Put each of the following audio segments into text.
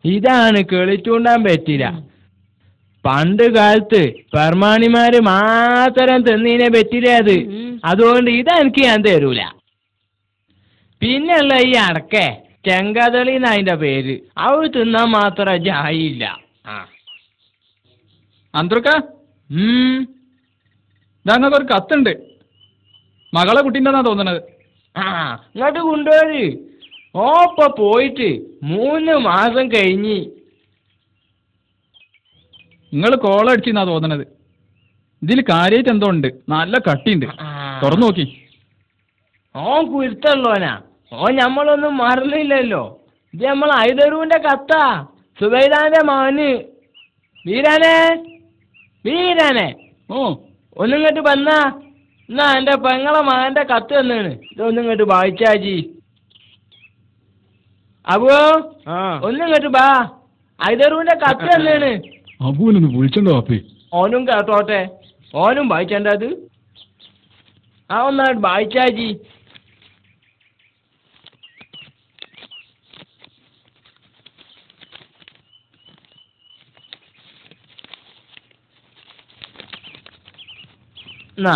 ഇതാണ് കിളിച്ചൂണ്ടാൻ പറ്റില്ല പണ്ട് കാലത്ത് പെർമാണിമാര് മാത്രം തിന്നീനെ പറ്റില്ല അത് അതുകൊണ്ട് ഇതെനിക്ക് ഞാൻ തരൂല പിന്നെയുള്ള ഈ അടക്കേ ചെങ്കതളി എന്നതിന്റെ പേര് അവൾ തിന്നാൻ മാത്രം ജായില്ല ആ അന്തർക്ക ഉം. ഞങ്ങൾക്ക് ഒരു കത്തുണ്ട് മകളെ കുട്ടീൻ്റെന്നാ തോന്നണത് ആ ഇങ്ങോട്ട് കൊണ്ടുപോയി ഓപ്പ പോയിട്ട് മൂന്ന് മാസം കഴിഞ്ഞ് നിങ്ങൾ കോളടിച്ചെന്നാ തോന്നണത് ഇതിൽ കാര്യമായിട്ട് എന്തോ ഉണ്ട് നല്ല കട്ടിയുണ്ട് തുറന്നു നോക്കി ഓൻ കുരുത്തുള്ളോനാ ഓൻ ഞമ്മളൊന്നും മറന്നില്ലല്ലോ ഇത് നമ്മൾ ഐതറുവിന്റെ കത്താ സുബൈദാന്റെ മകന് വീരാനെ വീരാനെ ഓ ഒന്നിങ്ങോട്ട് വന്നാ എന്നാ എന്റെ പെങ്ങളെ മകന്റെ കത്ത് തന്നാണ് ഇതൊന്നിങ്ങോട്ട് വായിച്ചാജി അബോ ഒന്നിങ്ങോട്ട് ബാ ഐതറുവിന്റെ കത്ത് തന്നാണ് അബുവിനൊന്ന് വിളിച്ചണ്ടോ അപ്പേ ഓനും കേട്ടോട്ടെ ഓനും വായിച്ചണ്ട അത് ആ ഒന്നായിട്ട് വായിച്ചാജി എന്നാ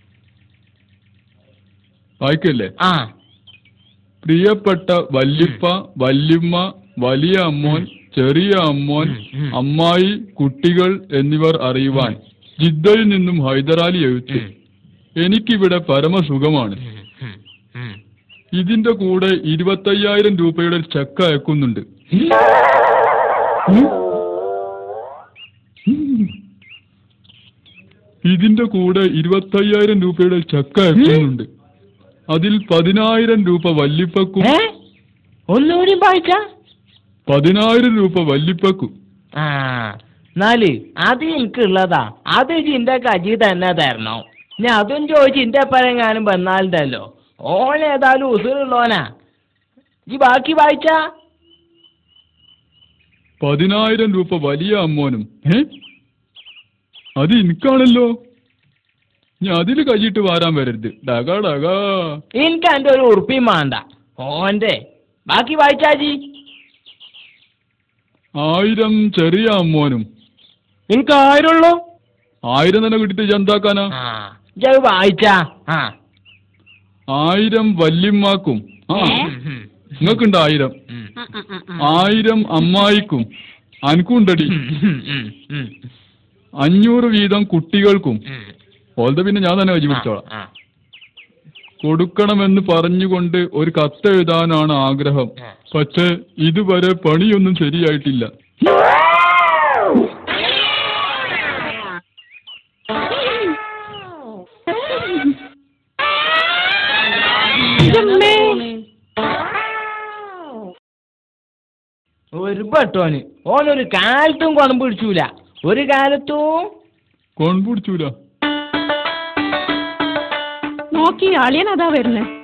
വായിക്കല്ലേ ആ പ്രിയപ്പെട്ട വല്യപ്പ വല്യമ്മ വലിയ അമ്മോൻ ചെറിയ അമ്മോൻ അമ്മായി കുട്ടികൾ എന്നിവർ അറിയുവാൻ ജിദ്ദയിൽ നിന്നും ഹൈദരാലി എഴുത്ത് എനിക്കിവിടെ പരമസുഖമാണ് ഇതിന്റെ കൂടെ ഇരുപത്തയ്യായിരം രൂപയുടെ ചെക്ക് അയക്കുന്നുണ്ട് ഇതിന്റെ കൂടെ ഇരുപത്തയ്യായിരം രൂപയുടെ ചെക്ക് അയക്കുന്നുണ്ട് അതിൽ പതിനായിരം രൂപ വല്യപ്പക്കും ഏ ഒന്നുകൂടി വായിച്ചാ പതിനായിരം രൂപ വല്യപ്പക്കും ആ എന്നാല് അത് എനിക്കുള്ളതാ അത് ചിന്റെ കജി തന്നെ തരണോ ഇനി അതും ചോദിച്ച് ഇന്റെ പരങ്ങാനും വന്നാലുണ്ടല്ലോ ഓൻ ഏതായാലും ഉസുറുള്ളോനാ ഈ ബാക്കി വായിച്ചാ പതിനായിരം രൂപ വലിയ അമ്മോനും ഏ അത് എനിക്കാണല്ലോ ഞാൻ അതിൽ കൈയിട്ട് വാരാൻ വരരുത് ഡകാ ഡകാ എനിക്ക് എന്റെ ഒരു ഉറുപ്പിയും വേണ്ട ഓന്റെ ബാക്കി വായിച്ചാജി ആയിരം ചെറിയ അമ്മോനും എനിക്ക് ആയിരുള്ളൂ ആയിരം തന്നെ കിട്ടിയിട്ട് എന്താക്കാനാ ആ ഇജ്ജ് വായിച്ചാ ആ ആയിരം വല്യമ്മാക്കും ആ നിങ്ങൾക്കുണ്ട് ആയിരം ആയിരം അമ്മായിക്കും അനക്കുണ്ടടി അഞ്ഞൂറ് വീതം കുട്ടികൾക്കും ഓൾത് പിന്നെ ഞാൻ തന്നെ കൈ പിടിച്ചോളാം ആ. കൊടുക്കണമെന്ന് പറഞ്ഞുകൊണ്ട് ഒരു കത്തെഴുതാനാണ് ആഗ്രഹം പക്ഷേ ഇതുവരെ പണിയൊന്നും ശരിയായിട്ടില്ല ഒരു പെട്ടോന് ഓനൊരു കാലത്തും കൊണം പിടിച്ചൂല ഒരു കാലത്തും കൊൺപിടിച്ചൂല നോക്കി അളിയൻ അതാ വരുന്നേ